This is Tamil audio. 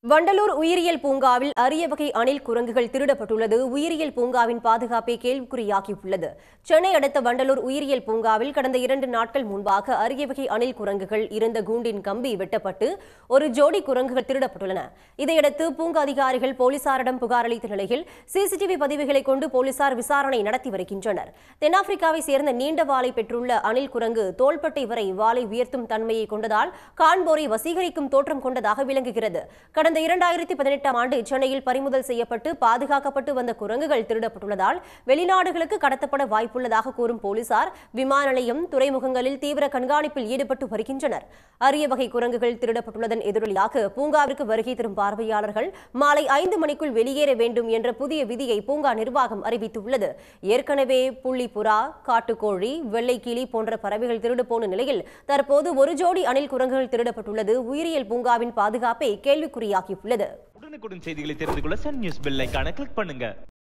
வண்டலூர் உயிரியல் பூங்காவில் அரிய வகை அணில் குரங்குகள் திருடப்பட்டுள்ளது உயிரியல் பூங்காவின் பாதுகாப்பை கேள்விக்குறியாக்கியுள்ளது சென்னை அடுத்த வண்டலூர் உயிரியல் பூங்காவில் கடந்த இரண்டு நாட்கள் முன்பாக அரிய வகை அணில் குரங்குகள் இருந்த கூண்டின் கம்பி வெட்டப்பட்டு ஒரு ஜோடி குரங்குகள் திருடப்பட்டுள்ளன இதையடுத்து பூங்கா அதிகாரிகள் போலீசாரிடம் புகார் அளித்த நிலையில் சிசிடிவி பதிவுகளை கொண்டு போலீசார் விசாரணை நடத்தி வருகின்றனர் தென்னாப்பிரிக்காவை சேர்ந்த நீண்ட வாலை பெற்றுள்ள அணில் குரங்கு தோள்பட்டை வரை வாலை உயர்த்தும் தன்மையை கொண்டதால் காண்போரை வசீகரிக்கும் தோற்றம் கொண்டதாக விளங்குகிறது கடந்த இரண்டாயிரத்தி பதினெட்டாம் ஆண்டு சென்னையில் பறிமுதல் செய்யப்பட்டு பாதுகாக்கப்பட்டு வந்த குரங்குகள் திருடப்பட்டுள்ளதால் வெளிநாடுகளுக்கு கடத்தப்பட வாய்ப்புள்ளதாக கூறும் போலீசார் விமான நிலையம் துறைமுகங்களில் தீவிர கண்காணிப்பில் ஈடுபட்டு வருகின்றனர் அரிய வகை குரங்குகள் திருடப்பட்டுள்ளதன் எதிரொலியாக பூங்காவிற்கு வருகை தரும் பார்வையாளர்கள் மாலை ஐந்து மணிக்குள் வெளியேற வேண்டும் என்ற புதிய விதியை பூங்கா நிர்வாகம் அறிவித்துள்ளது ஏற்கனவே புள்ளிப்புறா காட்டுக்கோழி வெள்ளைக்கிளி போன்ற பறவைகள் திருடு போன நிலையில் தற்போது ஒரு ஜோடி அணில் குரங்குகள் திருடப்பட்டுள்ளது உயிரியல் பூங்காவின் பாதுகாப்பை கேள்விக்குறியாக்கியுள்ளது உடனுக்குடன் செய்திகளை தெரிந்து கொள்ள சன் நியூஸ் பெல் ஐகானை கிளிக் பண்ணுங்க